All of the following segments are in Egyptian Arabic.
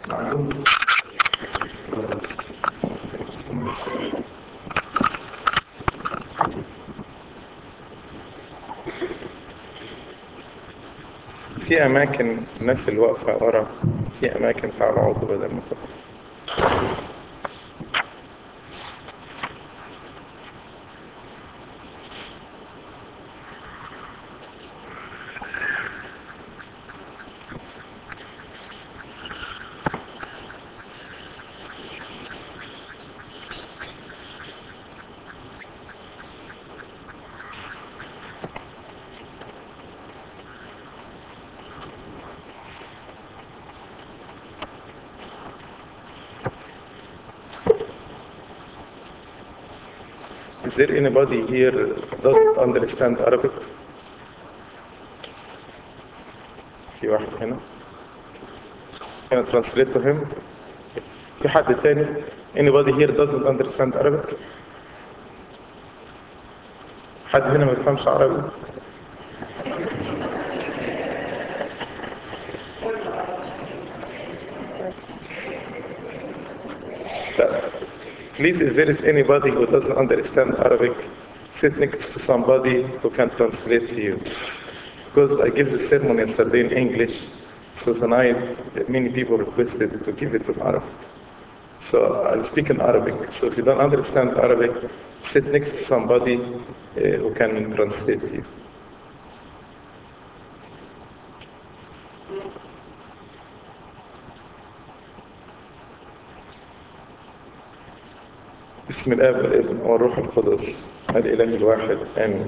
معلوم في أماكن الناس اللي واقفة ورا في أماكن تعالوا اقعدوا بدل ما تقفوا. Is there anybody here doesn't understand Arabic? في واحد هنا. Can I translate to him? في حد تاني؟ Anybody here doesn't understand Arabic? حد هنا ما يفهمش عربي؟ لا. Please, if there is anybody who doesn't understand Arabic, sit next to somebody who can translate to you. Because I gave the sermon yesterday in English, so tonight many people requested to give it in Arabic. So I'll speak in Arabic. So if you don't understand Arabic, sit next to somebody uh, who can translate to you. بسم الاب والابن والروح القدس الاله الواحد امين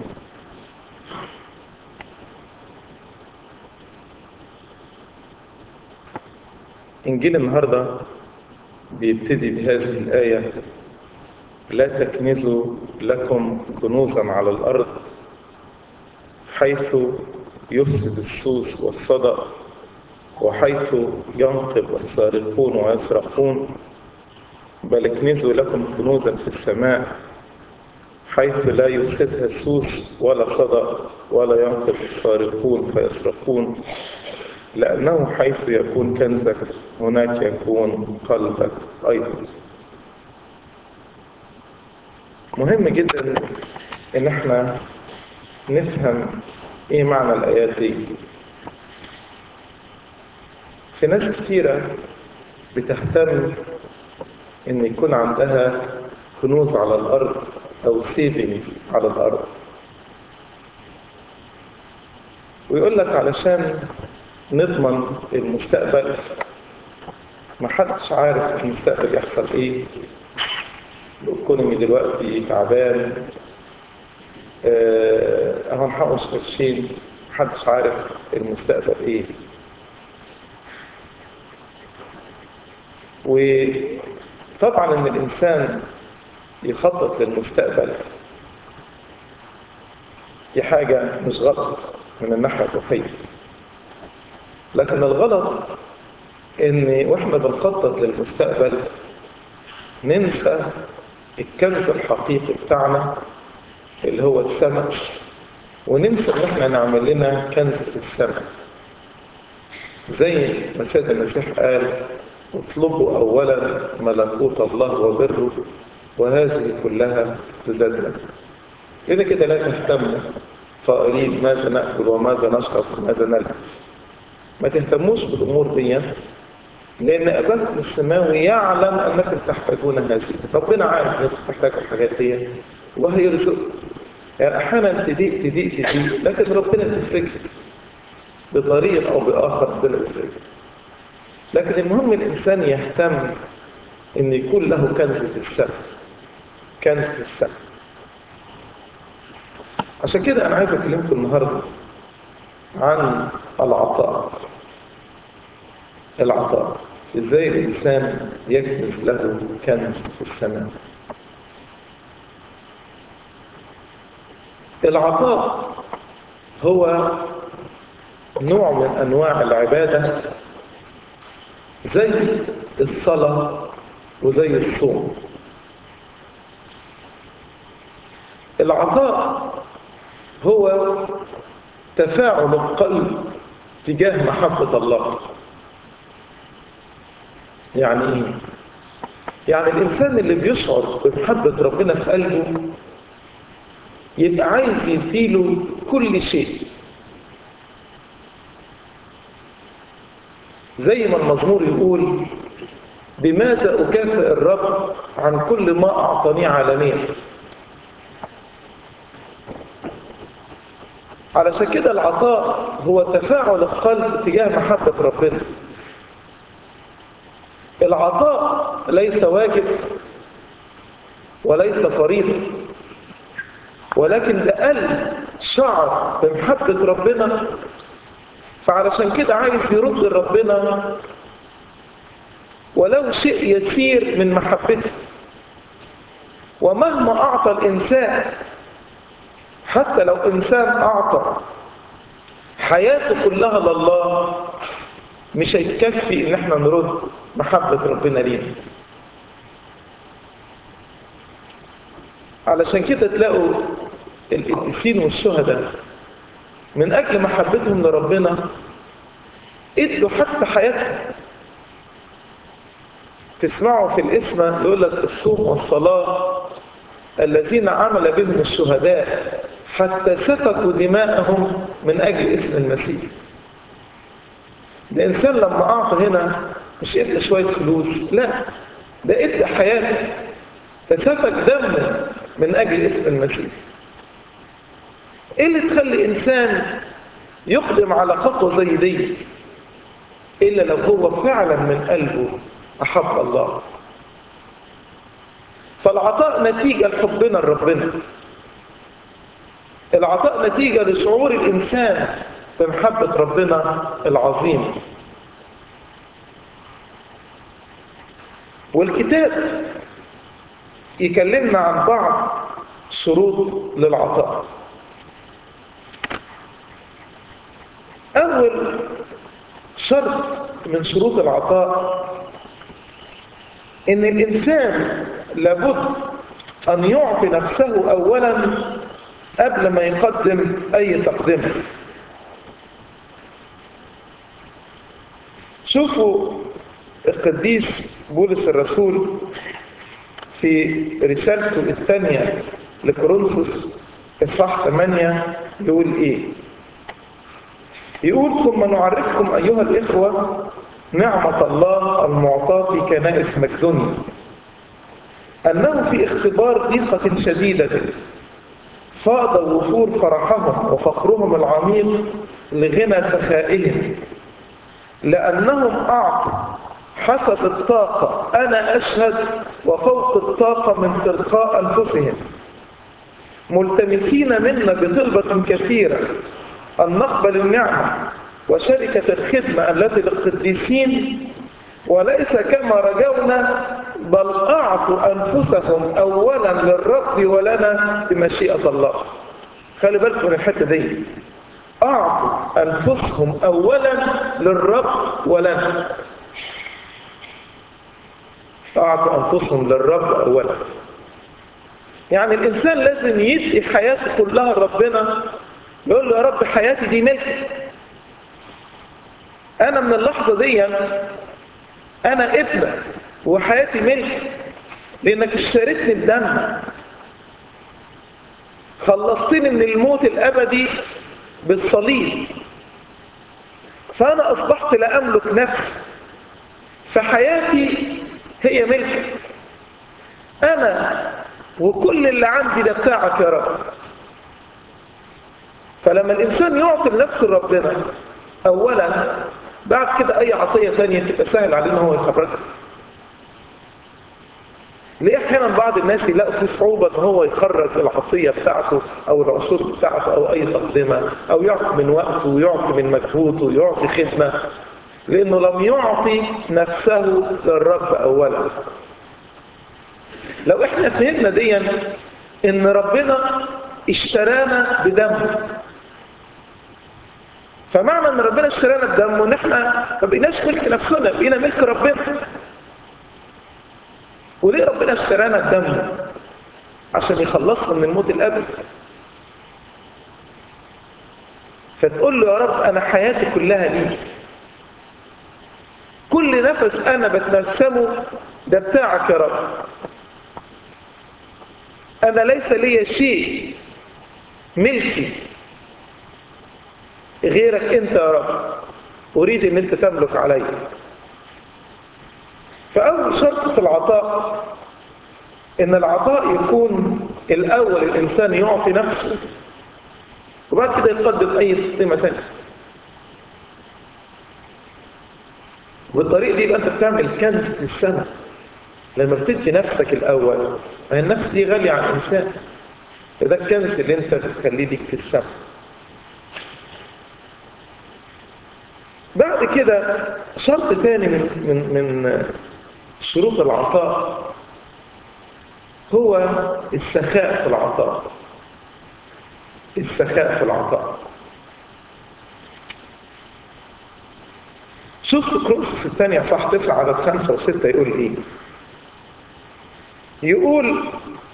انجيل النهارده بيبتدي بهذه الايه لا تكنزوا لكم كنوزا على الارض حيث يفسد السوس والصدأ وحيث ينقب السارقون ويسرقون بل اكنزوا لكم كنوزا في السماء حيث لا يفسدها السوس ولا صدى ولا ينقض السارقون فيسرقون لأنه حيث يكون كنزك هناك يكون قلبك أيضا مهم جدا إن احنا نفهم إيه معنى الآيات دي في ناس كتيرة بتهتم ان يكون عندها كنوز على الارض او سيفنجز على الارض ويقول لك علشان نضمن المستقبل محدش عارف المستقبل يحصل ايه الايكونومي دلوقتي تعبان اه هنحوش قرشين محدش عارف المستقبل ايه و طبعا ان الانسان يخطط للمستقبل دي حاجة مش غلط من الناحية الروحية لكن الغلط ان واحنا بنخطط للمستقبل ننسى الكنز الحقيقي بتاعنا اللي هو السماء وننسى ان احنا نعمل لنا كنز في السماء زي ما سيد المسيح قال اطلبوا اولا ملكوت الله وبره وهذه كلها تزاد لكم كده كده لا تهتموا قائلين ماذا ناكل وماذا نشرب وماذا نلبس ما تهتموش بالامور دي لان اباكم السماوي يعلم انكم تحتاجون هذه ربنا عارف انكم تحتاجوا الحاجات دي وهيرزقكم يعني احيانا تضيق تضيق تضيق لكن ربنا تفرج بطريقه او باخر ربنا يفرج لكن المهم الإنسان يهتم إن يكون له كنز في السماء كنز في السماء عشان كده أنا عايز أكلمكم النهاردة عن العطاء العطاء إزاي الإنسان يكنز له كنز في السماء العطاء هو نوع من أنواع العبادة زي الصلاة وزي الصوم العطاء هو تفاعل القلب تجاه محبة الله يعني ايه يعني الانسان اللي بيشعر بمحبه ربنا في قلبه يبقى عايز يديله كل شيء زي ما المزمور يقول بماذا أكافئ الرب عن كل ما أعطانيه عالميا علشان كده العطاء هو تفاعل القلب تجاه محبة ربنا العطاء ليس واجب وليس فريضة ولكن ده قلب شعر بمحبة ربنا فعلشان كده عايز يرد لربنا ولو شيء يسير من محبته ومهما أعطى الإنسان حتى لو إنسان أعطى حياته كلها لله مش هيكفي إن احنا نرد محبة ربنا لينا علشان كده تلاقوا القديسين والشهداء من أجل محبتهم لربنا ادوا حتى حياتهم تسمعوا في الاسم يقول لك الصوم والصلاة الذين عمل بهم الشهداء حتى سفكوا دماءهم من أجل اسم المسيح الإنسان لما أعطى هنا مش ادى شوية فلوس لا ده ادى حياته فسفك دمه من أجل اسم المسيح ايه اللي تخلي انسان يقدم على خطوه زي دي الا لو هو فعلا من قلبه احب الله فالعطاء نتيجه لحبنا لربنا العطاء نتيجه لشعور الانسان بمحبه ربنا العظيم والكتاب يكلمنا عن بعض شروط للعطاء أول شرط من شروط العطاء إن الإنسان لابد أن يعطي نفسه أولا قبل ما يقدم أي تقدمة شوفوا القديس بولس الرسول في رسالته الثانية لكورنثوس إصحاح 8 يقول إيه؟ يقول ثم نعرفكم أيها الإخوة نعمة الله المعطاة في كنائس مقدونيا أنه في اختبار ضيقة شديدة فاض وفور فرحهم وفقرهم العميق لغنى سخائهم لأنهم أعطوا حسب الطاقة أنا أشهد وفوق الطاقة من تلقاء أنفسهم ملتمسين منا بطلبة كثيرة أن نقبل النعمة وشركة الخدمة التي للقديسين وليس كما رجونا بل أعطوا أنفسهم أولا للرب ولنا بمشيئة الله خلي بالكم من الحتة دي أعطوا أنفسهم أولا للرب ولنا أعطوا أنفسهم للرب أولا يعني الإنسان لازم يدي حياته كلها لربنا يقول له يا رب حياتي دي ملكك أنا من اللحظة دي أنا ابنك وحياتي ملك لأنك اشتريتني بدم خلصتني من الموت الأبدي بالصليب فأنا أصبحت لا أملك نفسي فحياتي هي ملكك أنا وكل اللي عندي ده بتاعك يا رب فلما الإنسان يعطي لنفسه ربنا أولا بعد كده أي عطية ثانية تبقى سهل عليه إن هو يخرجها ليه أحيانا بعض الناس يلاقوا في صعوبة إن هو يخرج العطية بتاعته أو العصور بتاعته أو أي تقدمة أو يعطي من وقته ويعطي من مجهوده ويعطي خدمة لأنه لم يعطي نفسه للرب أولا لو احنا فهمنا دي ان ربنا اشترانا بدمه فمعنى ان ربنا اشترانا بدمه ان احنا ما بقيناش ملك نفسنا بقينا ملك ربنا وليه ربنا اشترانا بدمه عشان يخلصنا من الموت الابدي فتقول له يا رب انا حياتي كلها ليك كل نفس انا بتنسمه ده بتاعك يا رب انا ليس لي شيء ملكي غيرك انت يا رب اريد ان انت تملك علي فاول شرط في العطاء ان العطاء يكون الاول الانسان يعطي نفسه وبعد كده يقدم اي قيمه ثانيه بالطريقه دي يبقى انت بتعمل كنز في السماء لما بتدي نفسك الاول ما النفس دي غاليه على الانسان فده الكنز اللي انت بتخليه ليك في السماء بعد كده شرط تاني من من من شروط العطاء هو السخاء في العطاء السخاء في العطاء شوف في كروس الثانية صح تسعة عدد خمسة وستة يقول إيه؟ يقول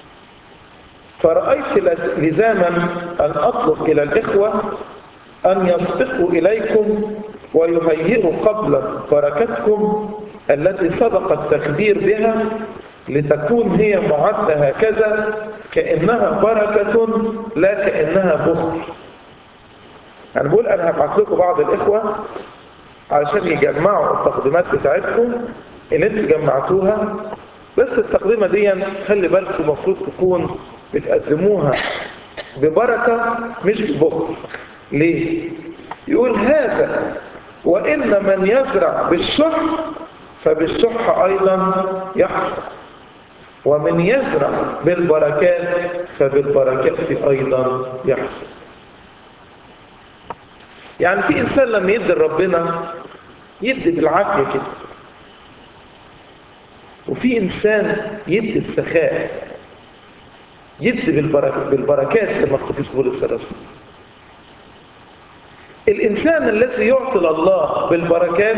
فرأيت لزاما أن أطلب إلى الإخوة أن يسبقوا إليكم ويهيئوا قبل بركتكم التي سبق التخبير بها لتكون هي معدة هكذا كأنها بركة لا كأنها بخل يعني بقول أنا هبعت لكم بعض الإخوة علشان يجمعوا التقديمات بتاعتكم اللي انتوا جمعتوها بس التقديمة دي خلي بالكم المفروض تكون بتقدموها ببركة مش ببخل ليه؟ يقول هذا وإن من يزرع بالشح فبالشح أيضا يحصل ومن يزرع بالبركات فبالبركات أيضا يحصل يعني في إنسان لما يدي لربنا يدي بالعافية كده وفي إنسان يدي بسخاء يدي بالبركات, بالبركات لما القديس بولس الرسول الإنسان الذي يعطي الله بالبركات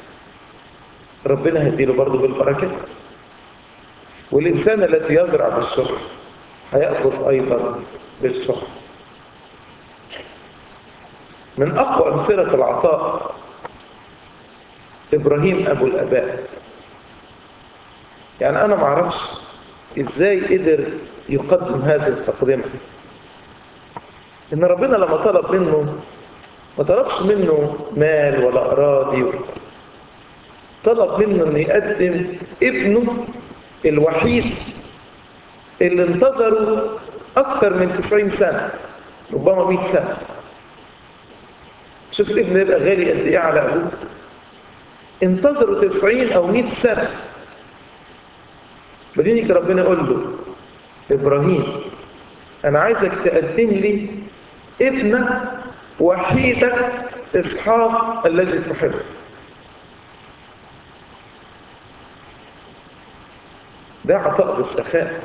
ربنا هيديله برضه بالبركات والإنسان الذي يزرع بالشر هيأخذ أيضا بالشر من أقوى أمثلة العطاء إبراهيم أبو الأباء يعني أنا معرفش إزاي قدر يقدم هذه التقدمة إن ربنا لما طلب منه ما طلبش منه مال ولا أراضي طلب منه أن يقدم ابنه الوحيد اللي انتظروا أكثر من 90 سنة ربما 100 سنة شوف الابن يبقى غالي قد إيه على أبوه انتظروا 90 أو 100 سنة بعدين ربنا يقول له إبراهيم أنا عايزك تقدم لي ابنك وحيدك إسحاق الذي تحبه ده عطاء بالسخاء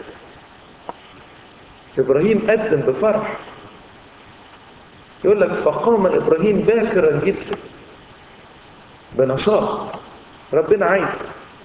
إبراهيم قدم بفرح يقول لك فقام إبراهيم باكرا جدا بنشاط ربنا عايز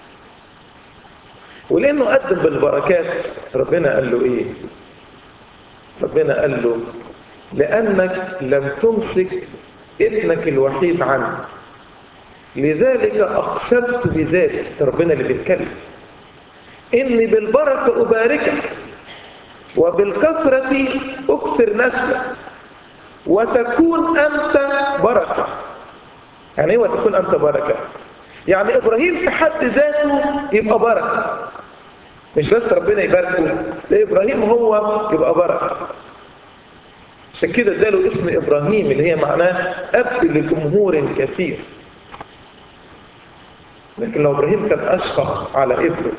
ولأنه قدم بالبركات ربنا قال له إيه ربنا قال له لأنك لم تمسك ابنك الوحيد عنه لذلك أقسمت بذلك ربنا اللي بيتكلم إني بالبركة أباركك وبالكثرة أكثر نسلك وتكون أنت بركة يعني إيه وتكون أنت بركة يعني إبراهيم في حد ذاته يبقى بركة مش بس ربنا يباركه لا إبراهيم هو يبقى بركة عشان كده اداله اسم إبراهيم اللي هي معناه أب لجمهور كثير لكن لو إبراهيم كان أشفق على ابنه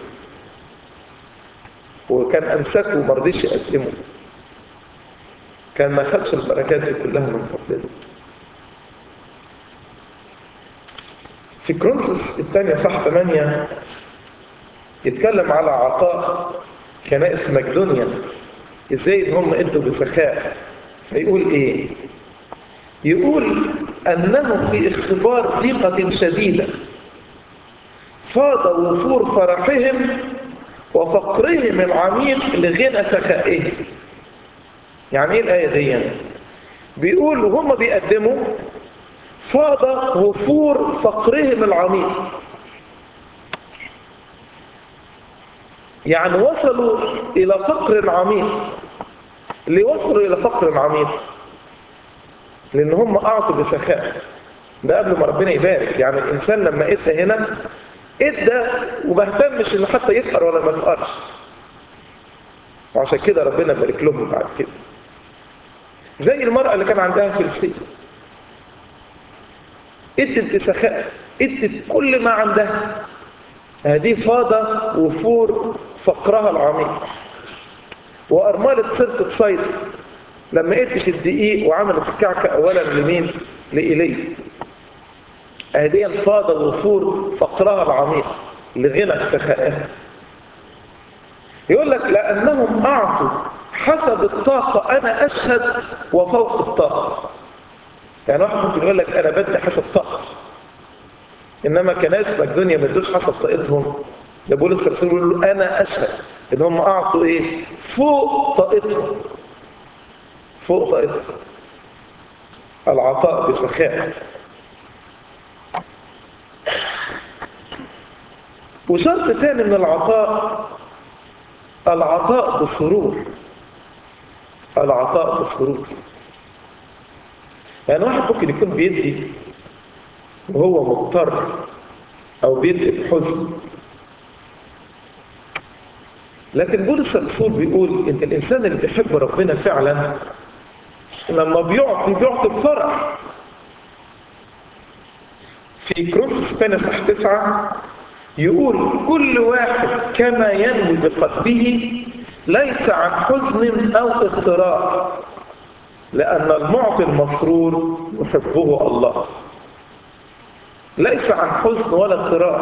وكان أمسكه وما رضيش يقدمه كان ما خدش البركات دي كلها من ربنا في كرونسوس الثانية صح 8 يتكلم على عطاء كنائس مقدونيا ازاي ان هم ادوا بسخاء فيقول ايه يقول انه في اختبار ضيقة شديدة فاض وفور فرحهم وفقرهم العميق لغنى سخائهم يعني ايه الآية دي بيقول وهم بيقدموا فاض وفور فقرهم العميق يعني وصلوا إلى فقر عميق ليه وصلوا إلى فقر عميق لأن هم أعطوا بسخاء ده قبل ما ربنا يبارك يعني الإنسان لما إدى هنا إدى وما اهتمش إنه حتى يفقر ولا ما يفقرش وعشان كده ربنا بارك لهم بعد كده زي المرأة اللي كان عندها فلسطين ادت بسخاء ادت كل ما عندها هذه فاضة وفور فقرها العميق وأرملة سلطة صيد لما ادت الدقيق وعملت الكعكة أولا لمين؟ لإيليا هذه فاضة وفور فقرها العميق لغنى سخائها يقول لك لأنهم أعطوا حسب الطاقة أنا أشهد وفوق الطاقة يعني واحد ممكن يقول لك أنا بدي حسب طاقتي إنما كناس مقدونيا ما ادوش حسب طاقتهم ده بولس الرسول يقول له أنا أشهد إن هم أعطوا إيه؟ فوق طاقتهم فوق طاقتهم العطاء بسخاء وشرط ثاني من العطاء العطاء بسرور العطاء بسرور يعني واحد ممكن يكون بيدي وهو مضطر او بيدي بحزن لكن بولس الرسول بيقول ان الانسان اللي بيحب ربنا فعلا لما بيعطي بيعطي بفرح في كروس الثاني صح تسعة يقول كل واحد كما ينوي بقلبه ليس عن حزن أو اضطراب لأن المعطي المسرور يحبه الله ليس عن حزن ولا اضطراب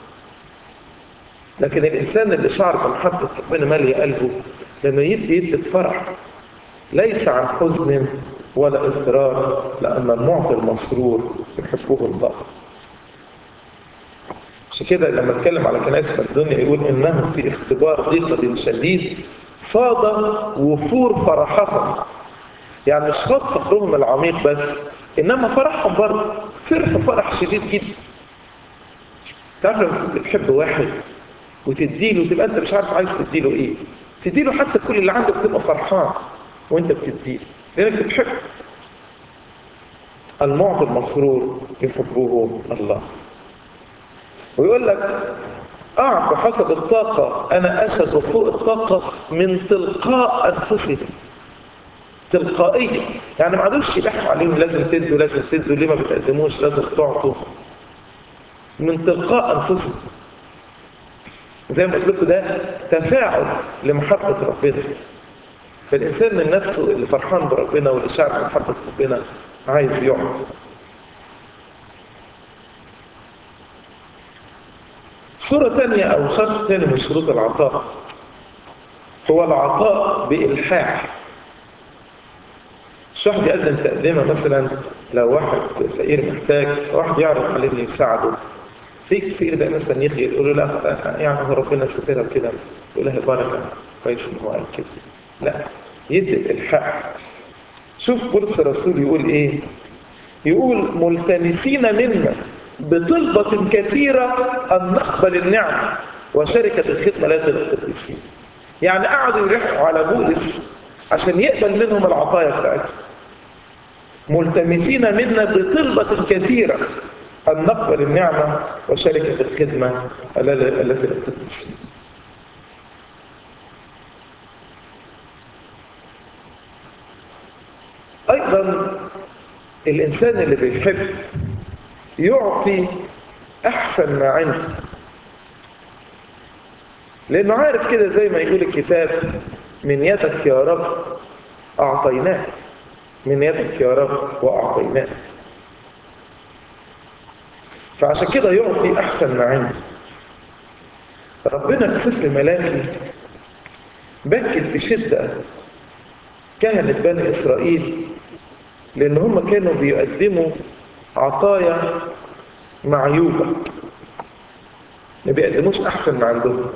لكن الإنسان اللي شعر بمحبة ربنا مالية قلبه لما يدي يدي بفرح ليس عن حزن ولا اضطراب لأن المعطي المسرور يحبه الله عشان كده لما اتكلم على كنائس مقدونيا يقول انهم في اختبار ضيقة شديد فاض وفور فرحهم يعني مش فاض فقرهم العميق بس انما فرحهم برضه فرحوا فرح شديد جدا تعرف لما تكون بتحب واحد وتديله تبقى انت مش عارف عايز تديله ايه تديله حتى كل اللي عندك تبقى فرحان وانت بتديله لانك بتحب المعطي المسرور يحبه الله ويقول لك أعطوا حسب الطاقة أنا أشهد فوق الطاقة من تلقاء أنفسهم تلقائية يعني ما عادوش يلحوا عليهم لازم تدوا لازم تدوا ليه ما بتقدموش لازم تعطوا من تلقاء أنفسهم زي ما قلت لكم ده تفاعل لمحبة ربنا فالإنسان من نفسه اللي فرحان بربنا واللي شعر بمحبة ربنا عايز يعطي صورة ثانية أو شرط ثاني من شروط العطاء هو العطاء بإلحاح مش واحد يقدم تقدمة مثلا لو واحد فقير محتاج فواحد يعرض عليه انه يساعده في كتير ده مثلا يخي يقول له لا يعني هو ربنا سترها كده يقول له بركة كويس ان هو قال كده لا يدي الإلحاح شوف بولس الرسول يقول ايه يقول ملتمسين منا بطلبة كثيرة أن نقبل النعمة وشركة الخدمة لا القديسين يعني قعدوا يلحوا على بولس عشان يقبل منهم العطايا بتاعتهم ملتمسين منا بطلبة كثيرة أن نقبل النعمة وشركة الخدمة التي القديسين أيضا الإنسان اللي بيحب يعطي أحسن ما عنده لأنه عارف كده زي ما يقول الكتاب من يدك يا رب أعطيناك من يدك يا رب وأعطيناك فعشان كده يعطي أحسن ما عنده ربنا في سفر ملاكي بكت بشدة كهنة بني إسرائيل لأن هم كانوا بيقدموا عطايا معيوبة ما بيقدموش أحسن ما عندهم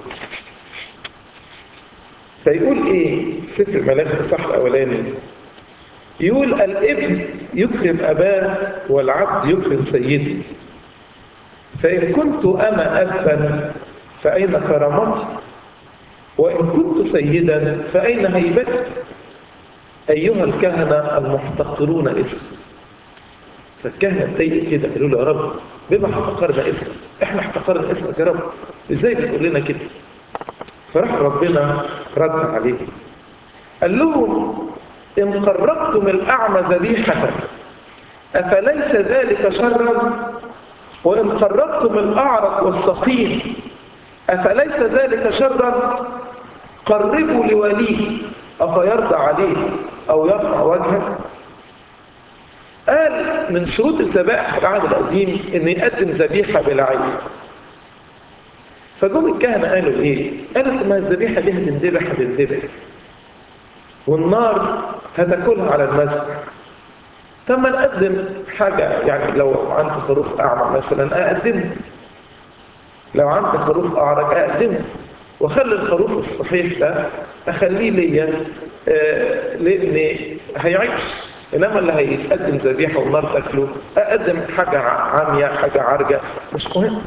فيقول إيه سفر ملاك الصح الأولاني يقول الابن يكرم أباه والعبد يكرم سيده فإن كنت أنا أبا فأين كرامتي وإن كنت سيدا فأين هيبتي أيها الكهنة المحتقرون اسم فالكهنة اتضايقوا كده قالوا له يا رب بما احتقرنا اسمك احنا احتقرنا اسمك يا رب ازاي بتقول لنا كده فراح ربنا رد عليه قال لهم إن قربتم الأعمى ذبيحة أفليس ذلك شرا وإن قربتم الأعرق والسقيم أفليس ذلك شرا قربوا لوليه أفيرضى عليه أو يرفع وجهه قال من شروط الذبائح في العهد القديم ان يقدم ذبيحه بلا عيب فجم الكهنه قالوا ايه؟ قالوا ما الذبيحه دي هتندبح هتندبح والنار هتاكلها على المسجد طب ما نقدم حاجه يعني لو عندي خروف اعمى مثلا اقدمه لو عندي خروف اعرج اقدمه واخلي الخروف الصحيح ده اخليه ليا آه لان هيعيش انما اللي هيتقدم ذبيحه والنار تاكله اقدم حاجه عاميه حاجه عرجه مش مهم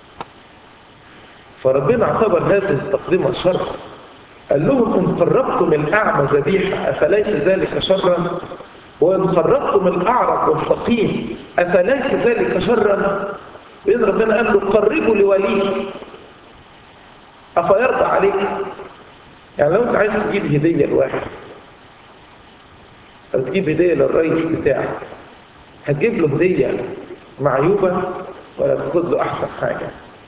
فربنا اعتبر هذه التقدمه شر قال لهم ان قربتم الاعمى ذبيحه افليس ذلك شرا وان قربتم الاعرج والسقيم افليس ذلك شرا بان ربنا قال له قربوا لوليه افيرضى عليك يعني لو انت عايز تجيب هديه لواحد أو تجيب هدية للرئيس بتاعك هتجيب له هدية معيوبة ولا تاخد له أحسن حاجة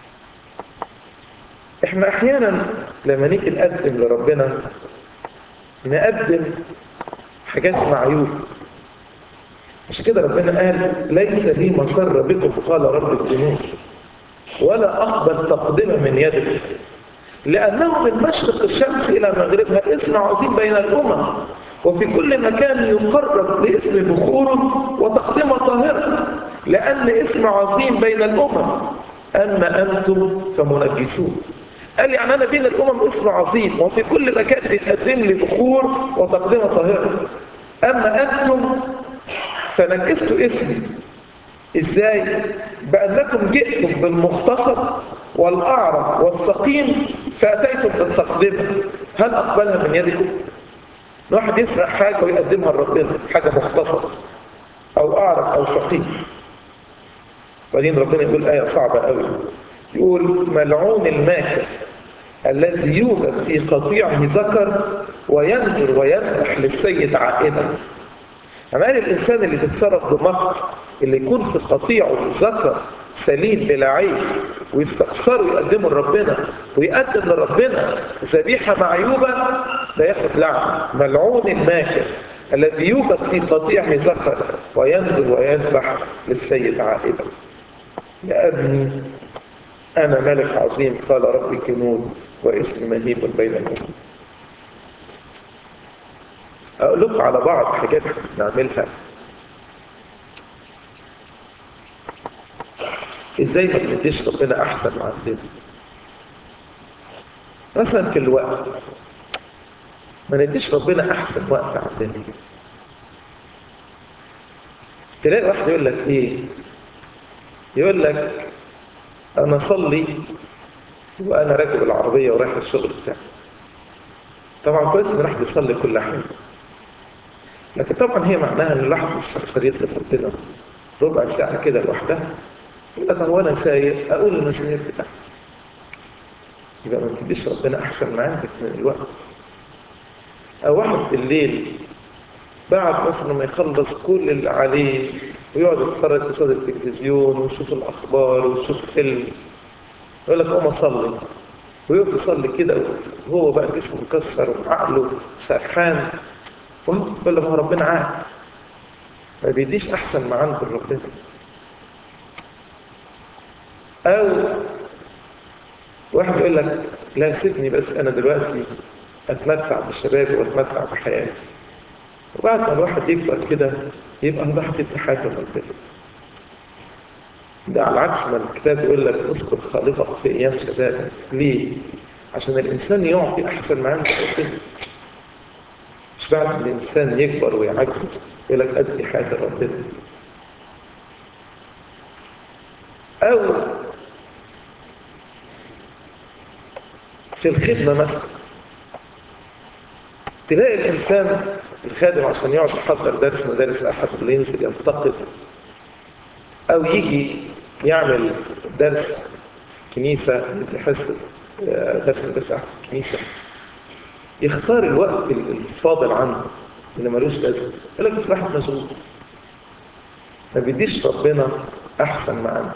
إحنا أحيانا لما نيجي نقدم لربنا نقدم حاجات معيوبة مش كده ربنا قال ليس لي مسر بكم قال رب الجنود ولا أقبل تقدمة من يدك لأنه من مشرق الشمس إلى مغربها اسم عظيم بين الأمم وفي كل مكان يقرب لاسم بخور وتقدمة طاهرة لأن اسم عظيم بين الأمم أما أنتم فمنجسون قال يعني أنا بين الأمم اسم عظيم وفي كل مكان بيتقدم لي بخور وتقدمة طاهرة أما أنتم فنجستوا اسمي إزاي؟ بأنكم جئتم بالمختصر والأعرض والسقيم فأتيتم بالتقدمة هل أقبلها من يدكم؟ واحد يسرق حاجة ويقدمها لربنا حاجة مختصرة أو أعرف أو سقيم بعدين ربنا يقول آية صعبة قوي يقول ملعون الماكر الذي يوجد في قطيعه ذكر وينظر ويذبح للسيد عائدا أمال الإنسان اللي بيتصرف بمكر اللي يكون في قطيعه ذكر سليم بلا عيب ويستخسروا يقدموا لربنا ويقدم لربنا ذبيحة معيوبة لا ياخد لعنة ملعون الماكر الذي يوجد في قطيعه ذكر وينزل ويذبح للسيد عائدا يا ابني أنا ملك عظيم قال رب الجنود واسم مهيب بين الأمم أقول لكم على بعض حاجات نعملها ازاي ما بنديش ربنا احسن ما عندنا مثلا في الوقت ما نديش ربنا احسن وقت عندنا تلاقي واحد يقول لك ايه يقول لك انا اصلي وانا راكب العربيه ورايح الشغل بتاعي طبعا كويس ان الواحد يصلي كل حين لكن طبعا هي معناها ان الواحد مش هيقدر يطلب ربنا ربع ساعه كده لوحدها يقول لك هو انا سايق اقول المسؤوليات بتاعتي يبقى ما تديش ربنا احسن ما عندك من الوقت او واحد بالليل بعد مثلا ما يخلص كل اللي عليه ويقعد يتفرج قصاد التلفزيون ويشوف الاخبار ويشوف فيلم يقول لك قوم اصلي ويقف يصلي كده وهو بقى جسمه مكسر وعقله سرحان ويقول له ما ربنا عارف ما بيديش احسن ما عنده ربنا او واحد يقول لك لا سيبني بس انا دلوقتي اتمتع بشبابي واتمتع بحياتي وبعد ما الواحد يكبر كده يبقى الواحد يبقى حياته ربنا ده على عكس ما الكتاب يقول لك اذكر خالقك في ايام شبابك ليه؟ عشان الانسان يعطي احسن ما عنده ربنا مش بعد ما الانسان يكبر ويعجز يقول لك ادي حياه ربنا او في الخدمه مثلا تلاقي الإنسان الخادم عشان يقعد يحضر درس مدارس الأحد اللي ينزل يفتقد أو يجي يعمل درس كنيسة يحس درس مدارس أحد الكنيسة يختار الوقت الفاضل عنه اللي ملوش لازمة يقول لك بصراحة مشغول ما بيديش ربنا أحسن ما عنده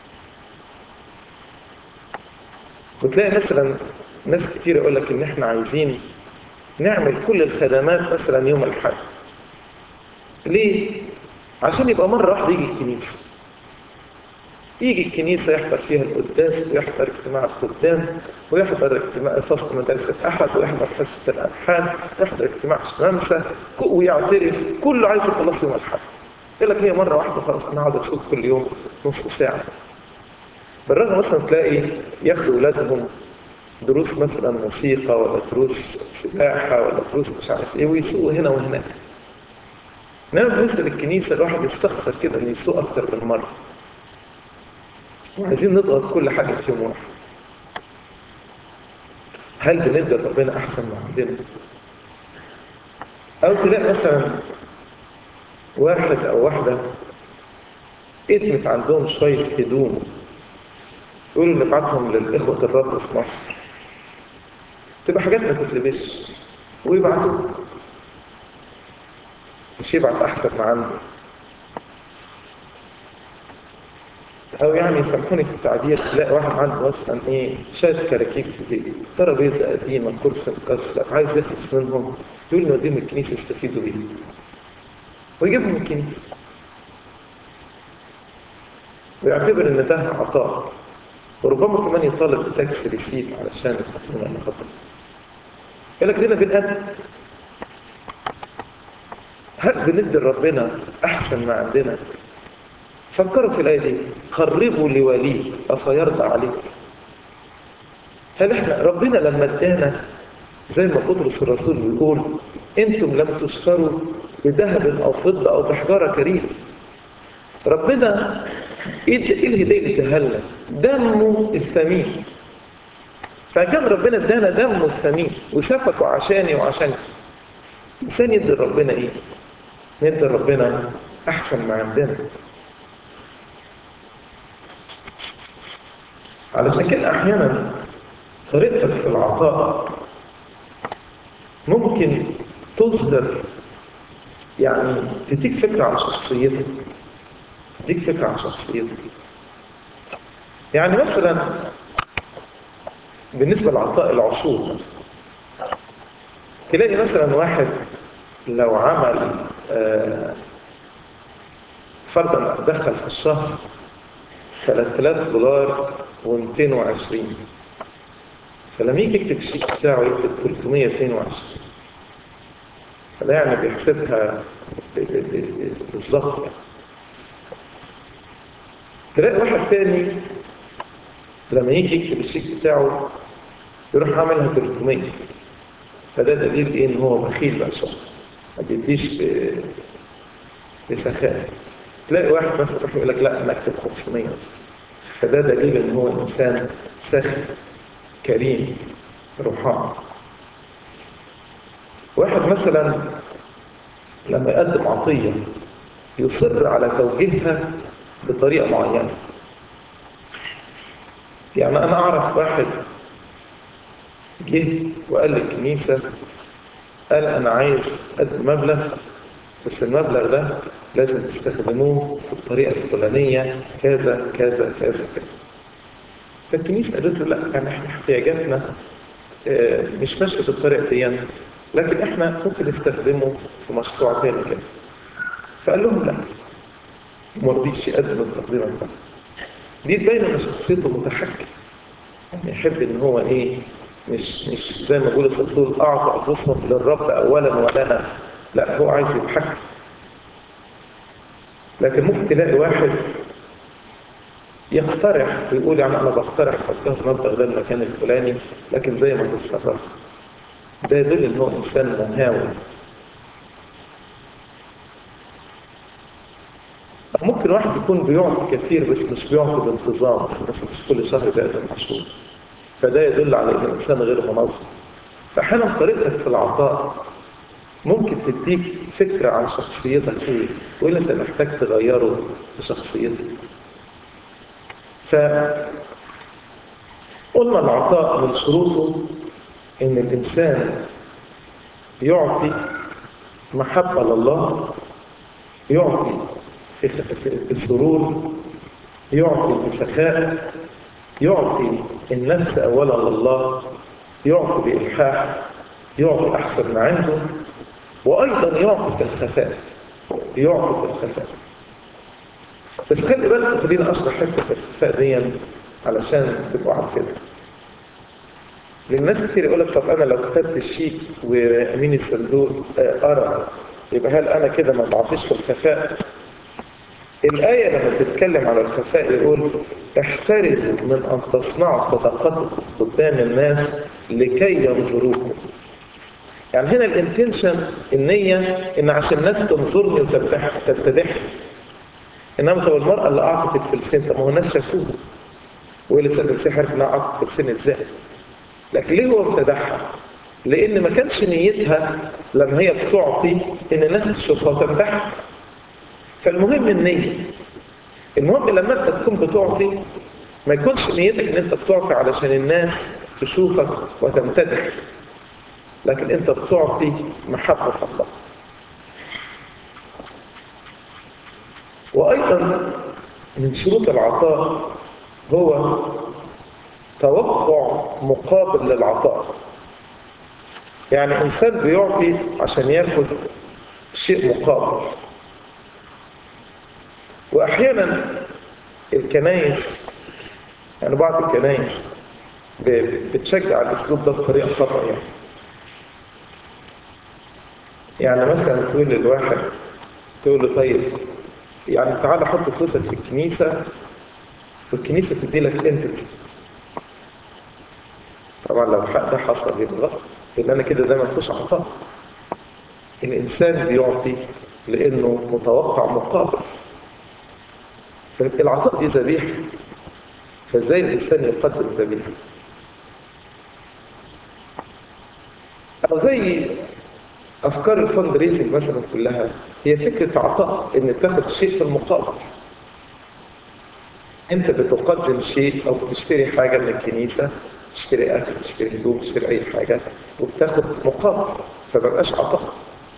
وتلاقي مثلا ناس كتير يقول لك إن إحنا عايزين نعمل كل الخدمات مثلا يوم الحد ليه؟ عشان يبقى مرة واحدة يجي الكنيسة يجي الكنيسة يحضر فيها القداس ويحضر اجتماع الخدام ويحضر اجتماع فصل مدارس الأحد ويحضر حصة الألحان ويحضر اجتماع الشمامسة ويعترف كله عايز يخلص يوم الحد يقول لك هي مرة واحدة خلاص أنا أقعد أسوق كل يوم نص ساعة بالرغم مثلا تلاقي ياخدوا أولادهم دروس مثلا موسيقى ولا دروس سباحة ولا دروس مش عارف إيه ويسوقوا هنا وهناك إنما بالنسبة للكنيسة الواحد يستخسر كده إنه يسوق أكتر من مرة عايزين نضغط كل حاجة في يوم واحد هل بندي ربنا أحسن ما عندنا؟ أو تلاقي مثلا واحد أو واحدة ادمت عندهم شوية هدوم يقولوا نبعتهم للإخوة الرب في مصر تبقى حاجات ما تتلبسش ويبعتوها مش يبعت أحسن ما عنده أو يعني يسامحوني في التعبير تلاقي واحد عنده مثلا إيه شوية كراكيب في البيت ترابيزة قديمة كرسي مكسر عايز يخلص منهم يقول نوديهم الكنيسة يستفيدوا بيه ويجيبهم الكنيسة ويعتبر إن ده عطاء وربما كمان يطالب بتاكس ريسيت علشان يقدم الخطأ يقول لك دينا بنقدم هل بندي لربنا أحسن ما عندنا فكروا في الآية دي خربوا لوليه أفيرضى عليك هل احنا ربنا لما ادانا زي ما بطرس الرسول بيقول انتم لم تشكروا بذهب او فضه او بحجاره كريمه ربنا ايه الهديه اللي اداها لنا دمه الثمين فكان ربنا ادانا دمه الثمين وسفكه عشاني وعشانك الانسان يدي ربنا ايه ندي ربنا احسن ما عندنا علشان كده احيانا طريقتك في العطاء ممكن تصدر يعني تديك فكرة عن شخصيتك تديك فكرة عن شخصيتك يعني مثلا بالنسبة لعطاء العشور مثلا تلاقي مثلا واحد لو عمل آه فرضا دخل في الشهر 3000 دولار و220 فلما يجي يكتب الشيك بتاعه يكتب 322 فده يعني بيحسبها بالظبط يعني تلاقي واحد تاني لما يجي يكتب الشيك بتاعه يروح عاملها 300 فده دليل ايه ان هو بخيل بقى شخص ما بيديش بسخاء تلاقي واحد مثلا يروح يقول لك لا انا اكتب 500 فده دليل ان هو انسان سخي كريم روحاني واحد مثلا لما يقدم عطية يصر على توجيهها بطريقة معينة يعني أنا أعرف واحد جه وقال للكنيسة قال أنا عايز أقدم مبلغ بس المبلغ ده لازم تستخدموه بالطريقة الفلانية كذا كذا كذا كذا فالكنيسة قالت له لا يعني احنا احتياجاتنا مش ماشية بالطريقة دي لكن احنا ممكن نستخدمه في مشروع تاني كده فقال لهم لا ما رضيش يقدم التقديمة بتاعته دي تبين ان شخصيته متحكم يعني يحب ان هو ايه مش مش زي ما بيقول الرسول اعطى انفسهم للرب اولا ولنا لا هو عايز يتحكم لكن ممكن تلاقي واحد يقترح ويقول يعني انا بقترح حطها المبلغ ده المكان الفلاني لكن زي ما تتصرف ده يدل ان هو انسان منهاوي ممكن واحد يكون بيعطي كثير بس مش بيعطي بانتظام بس مش كل شهر بيقدم مشروع فده يدل على ان الانسان غير منظم فاحيانا طريقتك في العطاء ممكن تديك فكرة عن شخصيتك ايه وايه اللي انت محتاج تغيره في شخصيتك ف قلنا العطاء من شروطه ان الانسان يعطي محبة لله يعطي في السرور يعطي بسخاء يعطي النفس اولا لله يعطي بإلحاح يعطي أحسن ما عنده وأيضا يعطي في الخفاء يعطي في الخفاء بس خلي بالك خلينا أشرح حتة في الخفاء دي علشان تبقوا عارفين للناس كتير يقول لك طب أنا لو كتبت الشيك وأمين الصندوق أرى يبقى هل أنا كده ما بعطيش في الخفاء؟ الآية لما بتتكلم على الخفاء يقول احترز من أن تصنعوا صدقاتكم قدام الناس لكي ينظروكم يعني هنا الانتنشن النية ان عشان الناس تنظرني وتمتدحني انما طب المرأة اللي اعطت الفلسين طب ما هو الناس شافوها وهي اللي الفلسين عرف انها اعطت الفلسين ازاي لكن ليه هو امتدحها؟ لان ما كانش نيتها لما هي بتعطي ان الناس تشوفها وتمدحها فالمهم النية المهم لما انت تكون بتعطي ما يكونش نيتك ان انت بتعطي علشان الناس تشوفك وتمتدح لكن انت بتعطي محبة الله وايضا من شروط العطاء هو توقع مقابل للعطاء يعني انسان بيعطي عشان ياخد شيء مقابل واحيانا الكنايس يعني بعض الكنايس بتشجع الاسلوب ده بطريقه خطا يعني يعني مثلا تقول للواحد تقول له طيب يعني تعالى حط فلوسك في الكنيسه والكنيسه تدي لك انت طبعا لو الحق ده حصل يبقى غلط لان انا كده ده ما فيهوش عطاء الانسان بيعطي لانه متوقع مقابل العطاء دي ذبيحه فازاي الانسان يقدم ذبيحه او زي افكار الفند ريزنج مثلا كلها هي فكره عطاء ان تاخد شيء في المقابل انت بتقدم شيء او بتشتري حاجه من الكنيسه تشتري اكل تشتري هدوم تشتري اي حاجه وبتاخد مقابل فما بقاش عطاء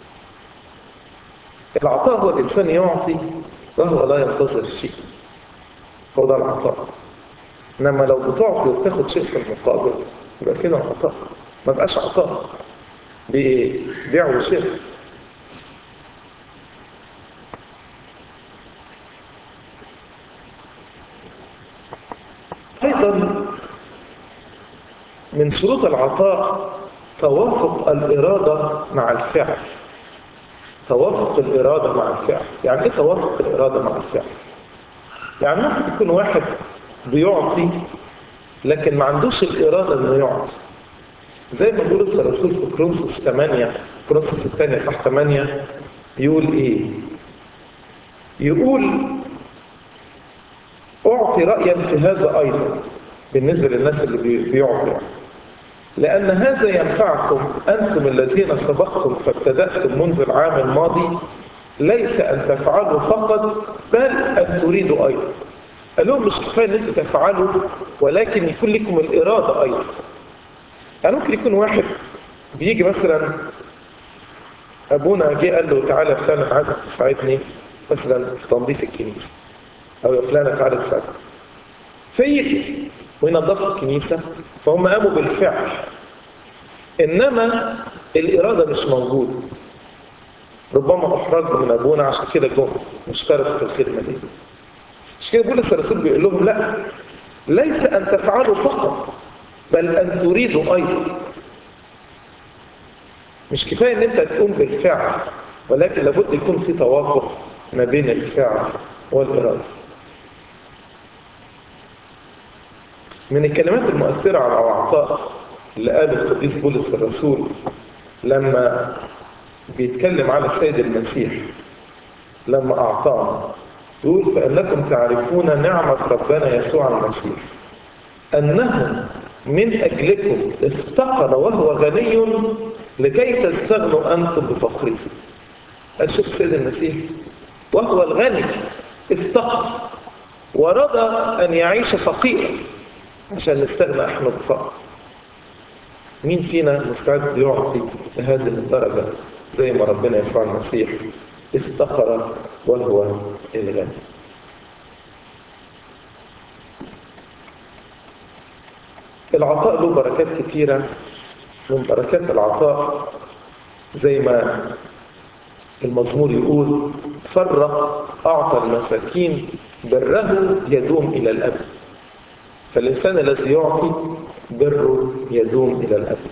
العطاء هو الانسان يعطي وهو لا ينتظر شيء هو ده العطاء انما لو بتعطي وبتاخد شيء في المقابل يبقى كده عطاء ما بقاش عطاء بيع وشراء ايضا من شروط العطاء توافق الاراده مع الفعل توافق الاراده مع الفعل يعني ايه توافق الاراده مع الفعل يعني ممكن يكون واحد بيعطي لكن ما عندوش الإرادة إنه يعطي زي ما بيقول الرسول في كرونسوس 8 كرونسوس الثانية صح 8 يقول إيه؟ يقول أعطي رأيا في هذا أيضا بالنسبة للناس اللي بيعطي لأن هذا ينفعكم أنتم الذين سبقتم فابتدأتم منذ العام الماضي ليس أن تفعلوا فقط بل أن تريدوا أيضا قال لهم مش كفاية أن أنتم تفعلوا ولكن يكون لكم الإرادة أيضا يعني ممكن يكون واحد بيجي مثلا أبونا جه قال له تعالى فلان أنا عايزك تساعدني مثلا في تنظيف الكنيسة أو يا فلانة تعالى تساعدني فيجي وينظفوا الكنيسة فهم قاموا بالفعل إنما الإرادة مش موجودة ربما احرجوا من ابونا عشان كده جم مشتركوا في الخدمه دي مش كده بولس الرسول بيقول لهم لا ليس ان تفعلوا فقط بل ان تريدوا ايضا مش كفايه ان انت تقوم بالفعل ولكن لابد يكون في توافق ما بين الفعل والاراده من الكلمات المؤثره على العطاء اللي قاله القديس بولس الرسول لما بيتكلم على السيد المسيح لما أعطانا يقول فإنكم تعرفون نعمة ربنا يسوع المسيح أنه من أجلكم افتقر وهو غني لكي تستغنوا أنتم بفقركم أشوف سيد المسيح وهو الغني افتقر ورضى أن يعيش فقيرا عشان نستغنى احنا بفقر مين فينا مستعد يعطي لهذه الدرجة زي ما ربنا يسوع المسيح افتقر وهو الغني العطاء له بركات كتيرة من بركات العطاء زي ما المزمور يقول فرق أعطى المساكين بره يدوم إلى الأبد فالإنسان الذي يعطي بره يدوم إلى الأبد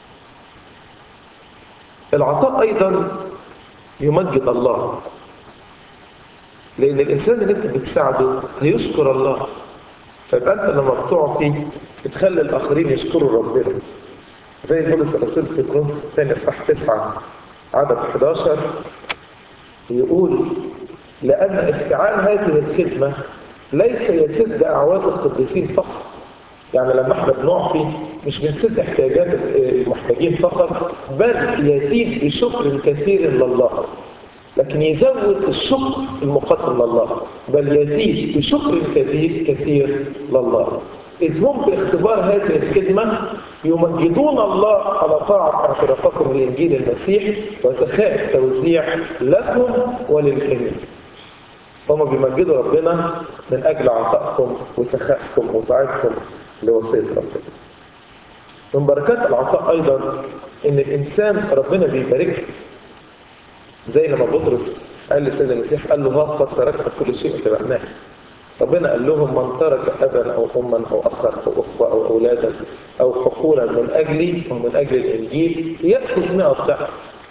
العطاء أيضا يمجد الله لأن الإنسان اللي أنت بتساعده هيشكر الله فيبقى أنت لما بتعطي بتخلي الآخرين يشكروا ربنا زي بولس الرسول في كورنثوس الثاني اصحاح 9 عدد 11 يقول لأن افتعال هذه الخدمة ليس يسد أعواز القديسين فقط يعني لما احنا بنعطي مش بنسد احتياجات المحتاجين فقط بل يزيد بشكر كثير لله لكن يزود الشكر المقدم لله بل يزيد بشكر كثير كثير لله إذ هم باختبار هذه الخدمة يمجدون الله على طاعة اعترافكم لإنجيل المسيح وسخاء توزيع لكم وللجميع. هم بيمجدوا ربنا من أجل عطائكم وسخائكم وطاعتكم لوصية ربنا. من بركات العطاء أيضا إن الإنسان ربنا بيباركه زي لما بطرس قال لسيدنا المسيح قال له ها قد تركت كل شيء وتبعناه ربنا قال لهم من ترك ابا او اما او اخا او اخوه او اولادا او حقولا من اجلي ومن اجل الانجيل ياخذ 100 ضعف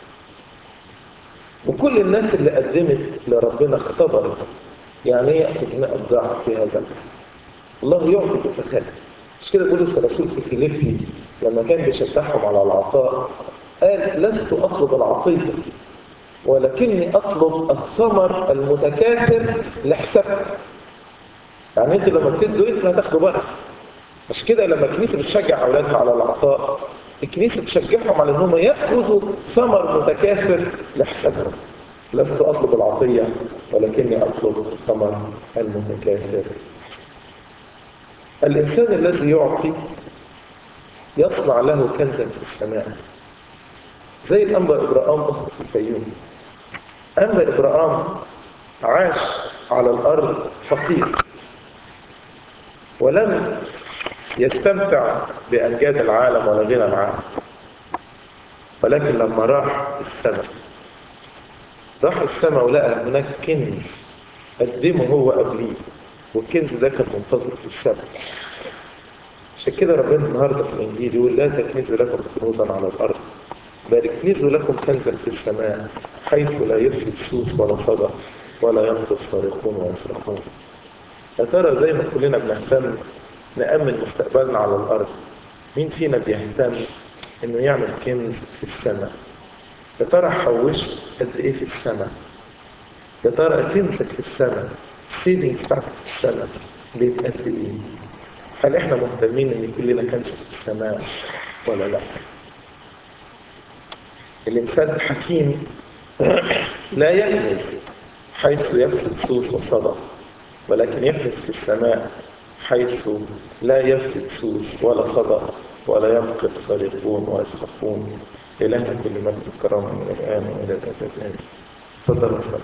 وكل الناس اللي قدمت لربنا اختبرت يعني ايه ياخذ 100 ضعف في هذا الله يعطي بسخاء مش كده بولس الرسول في فيليبي لما كان بيشجعهم على العطاء قال لست اطلب العطيه ولكني اطلب الثمر المتكاثر لحسابكم يعني انتوا لما بتدوا انتوا هتاخدوا بركه مش كده لما الكنيسه بتشجع اولادها على العطاء الكنيسه تشجعهم على انهم ياخذوا ثمر متكاثر لحسابهم لست اطلب العطيه ولكني اطلب الثمر المتكاثر الانسان الذي يعطي يصنع له كنزا في السماء زي الانبا ابراهام اخت الفيوم انبا ابراهام عاش على الارض فقير ولم يستمتع بأمجاد العالم ولا غنى العالم ولكن لما راح السماء راح السماء ولقى هناك كنز قدمه هو قبليه والكنز ده كان منتظر في السماء عشان كده ربنا النهارده في الانجيل يقول لا تكنزوا لكم كنوزا على الارض بل اكنزوا لكم كنزا في السماء حيث لا يفسد سوس ولا صدى ولا ينقض صارخون ويصرخون يا ترى زي ما كلنا بنهتم نأمن مستقبلنا على الأرض مين فينا بيهتم إنه يعمل كنز في السماء يا ترى حوشت قد إيه في السماء يا ترى كنزك في السماء السيفنجز بتاعتك في السماء بقت قد إيه هل إحنا مهتمين إن يكون لنا كنز في السماء ولا لا الإنسان الحكيم لا يكنز حيث يفسد سوس وصدى ولكن يحدث في السماء حيث لا يفسد سوس ولا صدى ولا ينقض صريخون ويسخفون إلهنا كل مجد الكرامة من الآن وإلى الأبد آمين تفضل أستاذ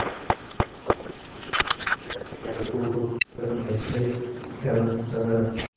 يا رب